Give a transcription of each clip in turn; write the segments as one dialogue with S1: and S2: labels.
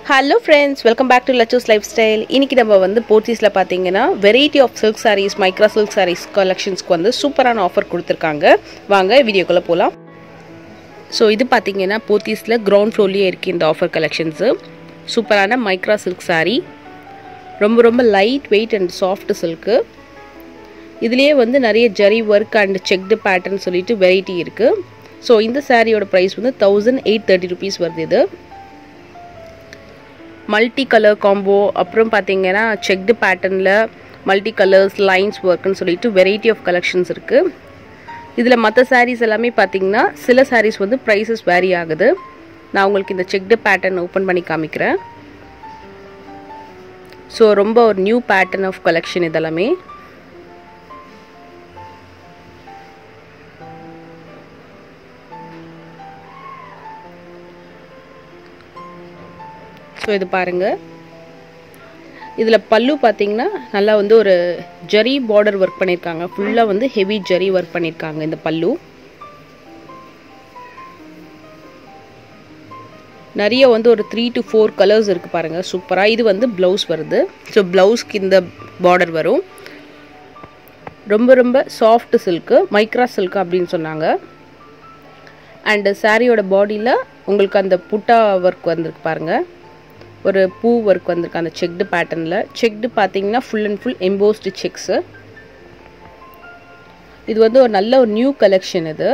S1: hello friends welcome back to லச்சூஸ் lifestyle இன்றைக்கி நம்ம வந்து போர்ச்சீஸில் பார்த்தீங்கன்னா variety of silk sarees micro silk sarees கலெக்ஷன்ஸ்க்கு வந்து சூப்பரான ஆஃபர் கொடுத்துருக்காங்க வாங்க வீடியோக்குள்ளே போகலாம் ஸோ இது பார்த்தீங்கன்னா போத்தீஸில் கிரவுண்ட் ஃப்ளோர்லேயே இருக்குது இந்த ஆஃபர் கலெக்ஷன்ஸு சூப்பரான மைக்ரா சில்க் saree ரொம்ப ரொம்ப light weight and soft silk இதுலேயே வந்து நிறைய zari work and checked pattern சொல்லிட்டு வெரைட்டி இருக்குது ஸோ இந்த சாரியோட ப்ரைஸ் வந்து தௌசண்ட் எயிட் தேர்ட்டி ருபீஸ் வருது இது மல்டி கலர் காம்போ அப்புறம் பார்த்தீங்கன்னா செக்டு பேட்டர்னில் மல்டி கலர்ஸ் லைன்ஸ் ஒர்க்குன்னு சொல்லிட்டு வெரைட்டி ஆஃப் கலெக்ஷன்ஸ் இருக்குது இதில் மற்ற சாரீஸ் எல்லாமே பார்த்தீங்கன்னா சில சாரீஸ் வந்து ப்ரைஸஸ் வேரி ஆகுது நான் உங்களுக்கு இந்த செக்டு பேட்டர்ன் ஓப்பன் பண்ணி காமிக்கிறேன் ஸோ ரொம்ப ஒரு நியூ பேட்டர்ன் ஆஃப் கலெக்ஷன் இதெல்லாமே ஸோ இது பாருங்கள் இதில் பல்லு பார்த்தீங்கன்னா நல்லா வந்து ஒரு ஜரி பார்டர் ஒர்க் பண்ணியிருக்காங்க ஃபுல்லாக வந்து ஹெவி ஜரி ஒர்க் பண்ணியிருக்காங்க இந்த பல்லு நிறைய வந்து ஒரு த்ரீ டு ஃபோர் கலர்ஸ் இருக்குது பாருங்கள் சூப்பராக இது வந்து ப்ளவுஸ் வருது ஸோ ப்ளவுஸ்க்கு இந்த பார்டர் வரும் ரொம்ப ரொம்ப சாஃப்ட் சில்க்கு மைக்ரா சில்க்கு அப்படின்னு சொன்னாங்க அண்டு சாரியோட பாடியில் உங்களுக்கு அந்த புட்டா ஒர்க் வந்திருக்கு பாருங்கள் ஒரு பூ ஒர்க் வந்திருக்கு அந்த செக்டு பேட்டர்னில் செக்டு பார்த்தீங்கன்னா full and full embossed checks இது வந்து ஒரு நல்ல ஒரு நியூ கலெக்ஷன் இது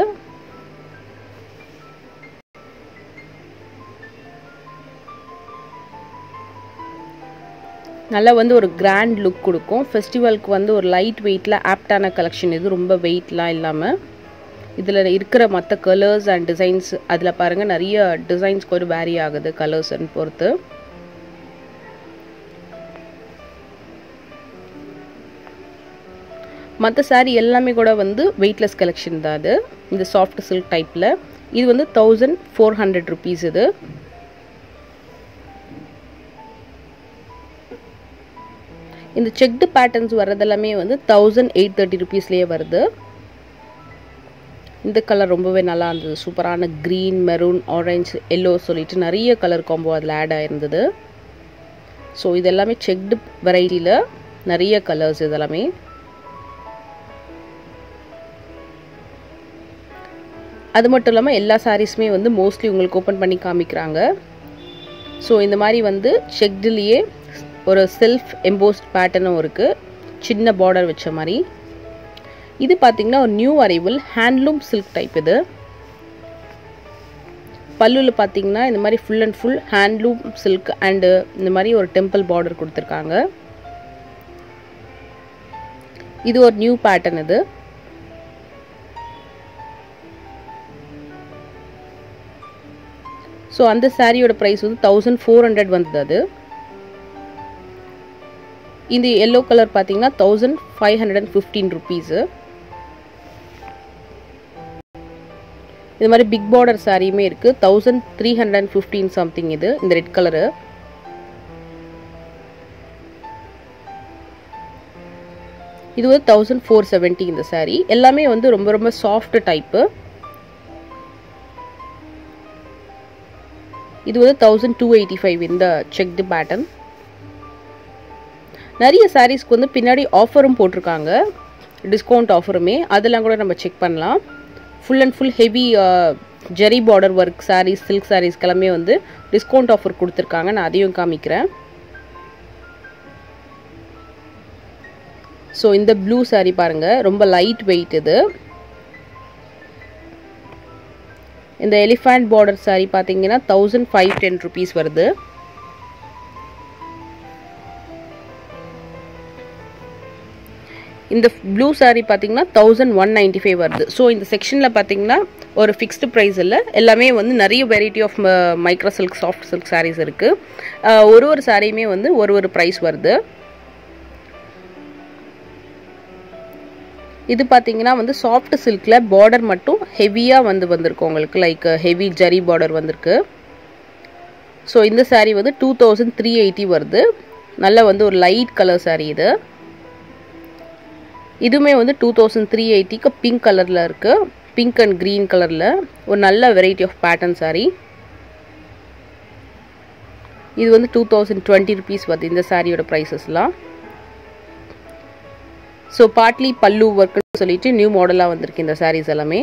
S1: நல்லா வந்து ஒரு கிராண்ட் லுக் கொடுக்கும் ஃபெஸ்டிவலுக்கு வந்து ஒரு லைட் வெயிட்டில் ஆப்டான கலெக்ஷன் இது ரொம்ப வெயிட்லாம் இல்லாமல் இதில் இருக்கிற மற்ற கலர்ஸ் அண்ட் டிசைன்ஸ் அதில் பாருங்கள் நிறைய டிசைன்ஸ்க்கு ஒரு வேரி ஆகுது கலர்ஸ்ன்னு பொறுத்து மற்ற சாரீ எல்லாமே கூட வந்து வெயிட்லெஸ் கலெக்ஷன் தான் அது இந்த சாஃப்ட் சில்க் டைப்பில் இது வந்து தௌசண்ட் ஃபோர் ஹண்ட்ரட் ருபீஸ் இது இந்த செக்டு பேட்டர்ன்ஸ் வர்றதெல்லாமே வந்து தௌசண்ட் எயிட் தேர்ட்டி ருபீஸ்லேயே வருது இந்த கலர் ரொம்பவே நல்லா இருந்தது சூப்பரான க்ரீன் மெரூன் ஆரஞ்சு எல்லோ சொல்லிட்டு நிறைய கலர் காம்போ அதில் ஆட் ஆயிருந்தது ஸோ இது எல்லாமே செக்டு வெரைட்டியில் நிறைய கலர்ஸ் இதெல்லாமே அது மட்டும் இல்லாமல் எல்லா சாரீஸுமே வந்து மோஸ்ட்லி உங்களுக்கு ஓப்பன் பண்ணி காமிக்கிறாங்க ஸோ இந்த மாதிரி வந்து செக்டுலேயே ஒரு செல்ஃப் எம்போஸ்ட் பேட்டர்னும் இருக்குது சின்ன பார்டர் வச்ச மாதிரி இது பார்த்திங்கன்னா ஒரு new arrival handloom silk type இது பல்லுவில் பார்த்தீங்கன்னா இந்த மாதிரி full and full handloom silk and இந்த மாதிரி ஒரு டெம்பிள் பார்டர் கொடுத்துருக்காங்க இது ஒரு நியூ பேட்டர்ன் இது ஸோ அந்த சாரியோட ப்ரைஸ் வந்து தௌசண்ட் ஃபோர் ஹண்ட்ரட் வந்தது அது இந்த எல்லோ கலர் பார்த்தீங்கன்னா thousand five hundred and fifteen rupees இது மாதிரி பிக் பார்டர் சாரியுமே இருக்குது thousand three hundred and fifteen something இது இந்த ரெட் கலரு இது வந்து தௌசண்ட் ஃபோர் செவன்ட்டி இந்த சாரீ எல்லாமே வந்து ரொம்ப ரொம்ப சாஃப்ட் டைப்பு இது வந்து தௌசண்ட் டூ எயிட்டி ஃபைவ் இந்த செக்டு பேட்டர்ன் நிறைய சாரீஸ்க்கு வந்து பின்னாடி ஆஃபரும் போட்டிருக்காங்க டிஸ்கவுண்ட் ஆஃபருமே அதெல்லாம் கூட நம்ம செக் பண்ணலாம் full and full heavy zari border work sarees silk சாரீஸ்க்கு எல்லாமே வந்து டிஸ்கவுண்ட் ஆஃபர் கொடுத்துருக்காங்க நான் அதையும் காமிக்கிறேன் ஸோ இந்த ப்ளூ சாரீ பாருங்கள் ரொம்ப லைட் வெயிட் இது இந்த எலிஃபண்ட் பார்டர் சாரீ பார்த்தீங்கன்னா தௌசண்ட் ஃபைவ் டென் ருபீஸ் வருது இந்த ப்ளூ சாரீ பார்த்தீங்கன்னா தௌசண்ட் ஒன் நைன்டி ஃபைவ் வருது ஸோ இந்த செக்ஷனில் பார்த்தீங்கன்னா ஒரு ஃபிக்ஸ்டு ப்ரைஸ் இல்லை எல்லாமே வந்து நிறைய variety of micro silk soft silk sarees இருக்குது ஒரு ஒரு சாரியுமே வந்து ஒரு ஒரு ப்ரைஸ் வருது இது பார்த்தீங்கன்னா வந்து சாஃப்ட் சில்கில் பார்டர் மட்டும் ஹெவியாக வந்து வந்திருக்கு உங்களுக்கு லைக் ஹெவி ஜரி பார்டர் வந்திருக்கு ஸோ இந்த சாரீ வந்து டூ தௌசண்ட் த்ரீ எயிட்டி வருது நல்ல வந்து ஒரு லைட் கலர் சாரீ இது இதுவுமே வந்து டூ தௌசண்ட் த்ரீ எயிட்டிக்கு பிங்க் கலரில் இருக்குது பிங்க் அண்ட் க்ரீன் கலரில் ஒரு நல்ல வெரைட்டி ஆஃப் பேட்டர்ன் சாரீ இது வந்து டூ தௌசண்ட் டுவெண்ட்டி ருபீஸ் வருது இந்த சாரியோட ப்ரைஸஸ்லாம் ஸோ பார்ட்லி பல்லு ஒர்க்குன்னு சொல்லிட்டு நியூ மாடலாக வந்திருக்கு இந்த சாரீஸ் எல்லாமே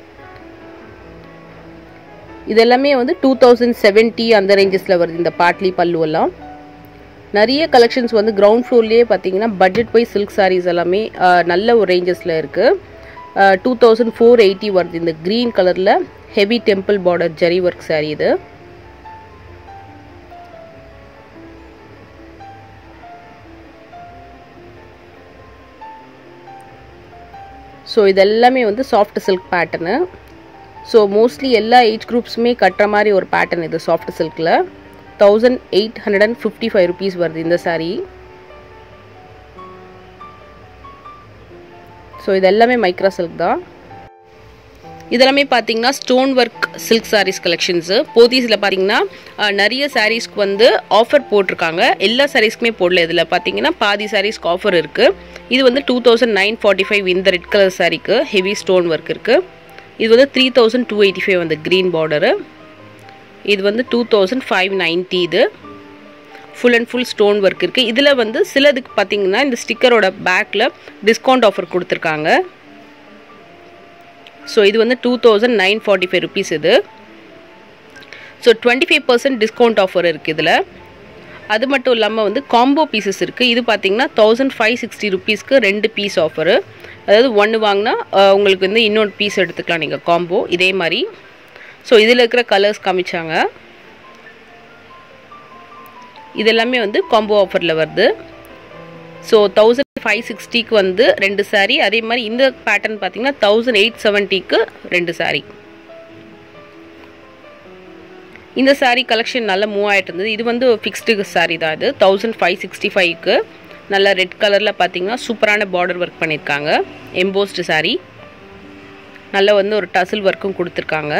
S1: இது எல்லாமே வந்து டூ தௌசண்ட் செவன்ட்டி அந்த ரேஞ்சஸில் வருது இந்த பார்ட்லி பல்லு எல்லாம் நிறைய கலெக்ஷன்ஸ் வந்து கிரவுண்ட் ஃப்ளோர்லேயே பார்த்தீங்கன்னா பட்ஜெட் வைஸ் சில்க் சாரீஸ் எல்லாமே நல்ல ஒரு ரேஞ்சஸில் இருக்குது டூ தௌசண்ட் ஃபோர் எயிட்டி வருது இந்த க்ரீன் கலரில் heavy temple border zari work saree இது ஸோ இதெல்லாமே வந்து soft silk pattern so mostly எல்லா ஏஜ் குரூப்ஸுமே கட்டுற மாதிரி ஒரு பேட்டர்ன் இது சாஃப்ட் சில்கில் thousand eight hundred and fifty five rupees வருது இந்த சாரீ ஸோ இது எல்லாமே மைக்ரா சில்க் தான் இதெல்லாமே பார்த்தீங்கன்னா stone work silk sarees collections போத்தீஸில் பார்த்தீங்கன்னா நிறைய சாரீஸ்க்கு வந்து ஆஃபர் போட்டிருக்காங்க எல்லா சாரீஸ்க்குமே போடல இதில் பார்த்தீங்கன்னா பாதி சாரீஸ்க்கு ஆஃபர் இருக்குது இது வந்து two thousand nine forty five இந்த ரெட் கலர் சாரீக்கு ஹெவி ஸ்டோன் ஒர்க் இருக்குது இது வந்து three thousand two eighty five வந்து க்ரீன் பார்டரு இது வந்து டூ தௌசண்ட் ஃபைவ் நைன்ட்டி இது full and full stone work இருக்குது இதில் வந்து சிலதுக்கு பார்த்தீங்கன்னா இந்த ஸ்டிக்கரோட பேக்கில் டிஸ்கவுண்ட் ஆஃபர் கொடுத்துருக்காங்க ஸோ இது வந்து two thousand nine forty five rupees இது so twenty five percent discount offer இருக்குது இதில் அது மட்டும் இல்லாமல் வந்து காம்போ பீசஸ் இருக்குது இது பார்த்தீங்கன்னா தௌசண்ட் ஃபைவ் சிக்ஸ்டி ருபீஸ்க்கு ரெண்டு பீஸ் ஆஃபரு அதாவது ஒன்று வாங்கினா உங்களுக்கு வந்து இன்னொரு பீஸ் எடுத்துக்கலாம் நீங்கள் காம்போ இதே மாதிரி ஸோ இதில் இருக்கிற கலர்ஸ் காமிச்சாங்க இது எல்லாமே வந்து காம்போ ஆஃபரில் வருது ஸோ தௌசண்ட் ஃபைவ் சிக்ஸ்டிக்கு வந்து ரெண்டு சாரீ அதே மாதிரி இந்த பேட்டர்ன் பார்த்தீங்கன்னா தௌசண்ட் எயிட் செவன்ட்டிக்கு ரெண்டு சாரீ இந்த சாரீ கலெக்ஷன் நல்லா மூவ் ஆகிட்டு இருந்தது இது வந்து ஃபிக்ஸ்டு சாரீ தான் இது தௌசண்ட் ஃபைவ் சிக்ஸ்டி ஃபைவ்க்கு நல்லா ரெட் கலரில் பார்த்தீங்கன்னா சூப்பரான பார்டர் ஒர்க் பண்ணியிருக்காங்க எம்போஸ்டு சாரீ நல்லா வந்து ஒரு டசில் ஒர்க்கும் கொடுத்துருக்காங்க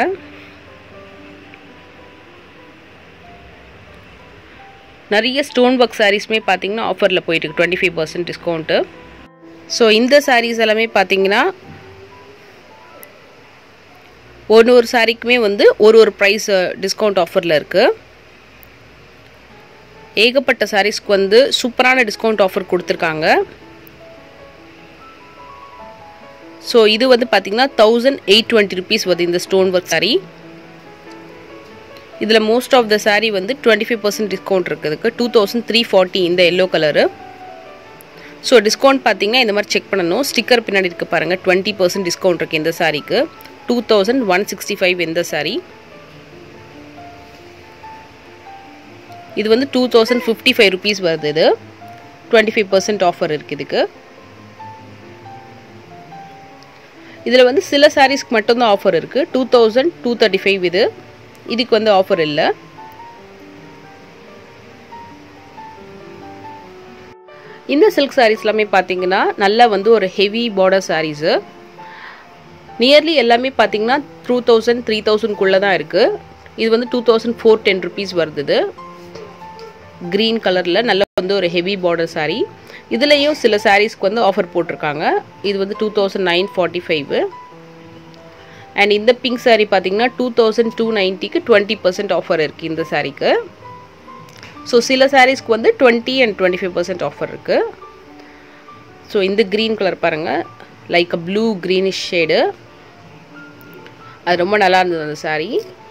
S1: நிறைய ஸ்டோன் ஒர்க் சாரீஸுமே பார்த்தீங்கன்னா ஆஃபரில் போயிட்டுருக்கு twenty five percent discount so இந்த சாரீஸ் எல்லாமே பார்த்தீங்கன்னா ஒரு ஒரு சாரீக்குமே வந்து ஒரு ஒரு ப்ரைஸ் டிஸ்கவுண்ட் ஆஃபரில் இருக்குது ஏகப்பட்ட சாரீஸ்க்கு வந்து சூப்பரான டிஸ்கவுண்ட் ஆஃபர் கொடுத்துருக்காங்க ஸோ இது வந்து பார்த்தீங்கன்னா தௌசண்ட் எயிட் டுவெண்ட்டி ருபீஸ் வருது இந்த ஸ்டோன் ஒர்க் சாரீ இதில் மோஸ்ட் ஆஃப் த சாரீ வந்து டுவெண்ட்டி ஃபைவ் பர்சன்ட் டிஸ்கவுண்ட் இருக்குதுக்கு டூ தௌசண்ட் த்ரீ ஃபார்ட்டி இந்த எல்லோ கலரு ஸோ டிஸ்கவுண்ட் பார்த்தீங்கன்னா இந்த மாதிரி செக் பண்ணணும் ஸ்டிக்கர் பின்னாடி இருக்க பாருங்கள் டுவெண்ட்டி பர்சன்ட் டிஸ்கவுண்ட் இருக்குது இந்த சாரீக்கு two thousand one sixty five இந்த சாரீ இது வந்து two thousand fifty five rupees வருது இது டுவெண்ட்டி ஃபைவ் பர்சன்ட் ஆஃபர் இருக்குது இதுக்கு இதில் வந்து சில சாரீஸ்க்கு மட்டும்தான் ஆஃபர் இருக்குது two thousand two thirty five இது இதுக்கு வந்து ஆஃபர் இல்லை இந்த சில்க் சாரீஸ் எல்லாமே பார்த்தீங்கன்னா நல்லா வந்து ஒரு ஹெவி பார்டர் சாரீஸு நியர்லி எல்லாமே பார்த்தீங்கன்னா டூ தௌசண்ட் த்ரீ தௌசண்ட்குள்ளே தான் இருக்குது இது வந்து two thousand four ten rupees வருது இது க்ரீன் கலரில் நல்ல வந்து ஒரு ஹெவி பார்டர் சாரீ இதுலேயும் சில சாரீஸ்க்கு வந்து ஆஃபர் போட்டிருக்காங்க இது வந்து two thousand nine forty five and இந்த பிங்க் சாரீ பார்த்தீங்கன்னா டூ தௌசண்ட் டூ நைன்ட்டிக்கு டுவெண்ட்டி பர்சன்ட் ஆஃபர் இருக்குது இந்த சாரீக்கு ஸோ சில சாரீஸ்க்கு வந்து twenty and twenty five percent offer இருக்குது ஸோ இந்த க்ரீன் கலர் பாருங்கள் like a blue greenish shade அது ரொம்ப நல்லா இருந்தது அந்த saree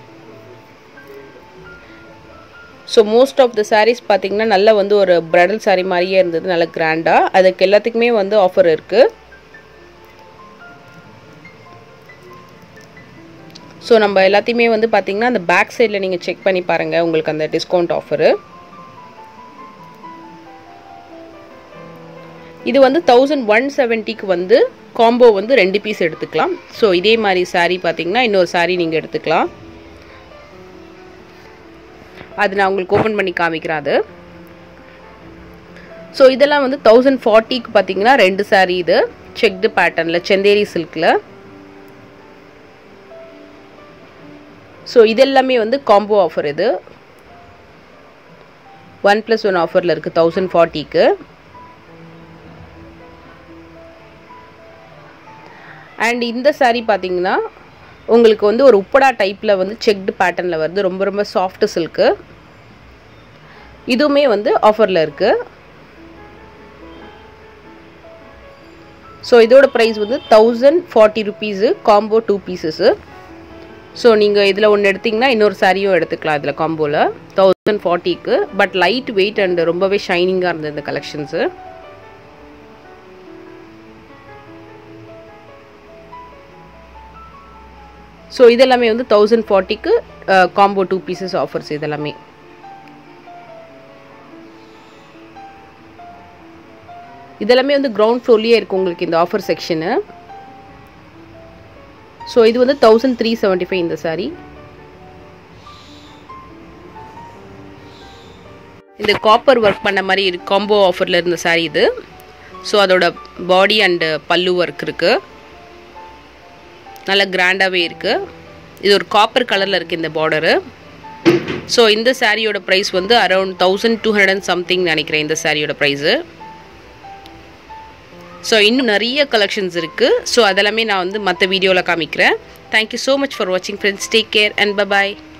S1: so most of the sarees பார்த்தீங்கன்னா நல்லா வந்து ஒரு ப்ரைடல் சாரீ மாதிரியே இருந்தது நல்லா கிராண்டாக அதுக்கு எல்லாத்துக்குமே வந்து ஆஃபர் இருக்குது ஸோ நம்ம எல்லாத்தையுமே வந்து பார்த்தீங்கன்னா அந்த பேக் சைடில் நீங்கள் செக் பண்ணி பாருங்கள் உங்களுக்கு அந்த டிஸ்கவுண்ட் ஆஃபரு இது வந்து தௌசண்ட் ஒன் செவன்ட்டிக்கு வந்து காம்போ வந்து ரெண்டு பீஸ் எடுத்துக்கலாம் ஸோ இதே மாதிரி சாரீ பார்த்தீங்கன்னா இன்னொரு சாரீ நீங்கள் எடுத்துக்கலாம் அது நான் உங்களுக்கு ஓப்பன் பண்ணி காமிக்கிறேன் அது ஸோ இதெல்லாம் வந்து தௌசண்ட் ஃபார்ட்டிக்கு பார்த்தீங்கன்னா ரெண்டு சாரீ இது செக்டு பேட்டர்னில் செந்தேரி சில்கில் ஸோ இதெல்லாமே வந்து காம்போ ஆஃபர் இது ஒன் ப்ளஸ் ஒன் ஆஃபரில் இருக்குது தௌசண்ட் ஃபார்ட்டிக்கு அண்ட் இந்த சாரீ பார்த்தீங்கன்னா உங்களுக்கு வந்து ஒரு உப்படா டைப்பில் வந்து செக்டு பேட்டர்னில் வருது ரொம்ப ரொம்ப சாஃப்ட் சில்க்கு இதுவுமே வந்து ஆஃபரில் இருக்குது ஸோ இதோட ப்ரைஸ் வந்து thousand forty rupees combo two pieces so நீங்கள் இதில் ஒன்று எடுத்திங்கன்னா இன்னொரு சாரியும் எடுத்துக்கலாம் இதில் காம்போவில் தௌசண்ட் ஃபார்ட்டிக்கு பட் லைட் வெயிட் அண்ட் ரொம்பவே ஷைனிங்காக இருந்தது இந்த கலெக்ஷன்ஸு ஸோ இதெல்லாமே வந்து தௌசண்ட் ஃபார்ட்டிக்கு காம்போ டூ பீசஸ் ஆஃபர்ஸ் இதெல்லாமே இதெல்லாமே வந்து கிரவுண்ட் ஃப்ளோர்லேயே இருக்குது உங்களுக்கு இந்த ஆஃபர் செக்ஷனு ஸோ இது வந்து தௌசண்ட் த்ரீ செவன்ட்டி ஃபைவ் இந்த சாரீ இந்த காப்பர் ஒர்க் பண்ண மாதிரி இருக்கு காம்போ ஆஃபரில் இருந்த சாரீ இது ஸோ அதோட பாடி அண்டு பல்லு ஒர்க் இருக்குது நல்ல கிராண்டாகவே இருக்குது இது ஒரு காப்பர் கலரில் இருக்குது இந்த பார்டரு ஸோ இந்த சாரியோட ப்ரைஸ் வந்து around thousand two hundred and something நினைக்கிறேன் இந்த சாரியோட ப்ரைஸு ஸோ இன்னும் நிறைய கலெக்ஷன்ஸ் இருக்குது ஸோ அதெல்லாமே நான் வந்து மற்ற வீடியோவில் காமிக்கிறேன் தேங்க்யூ ஸோ மச் ஃபார் வாட்சிங் friends take care and bye bye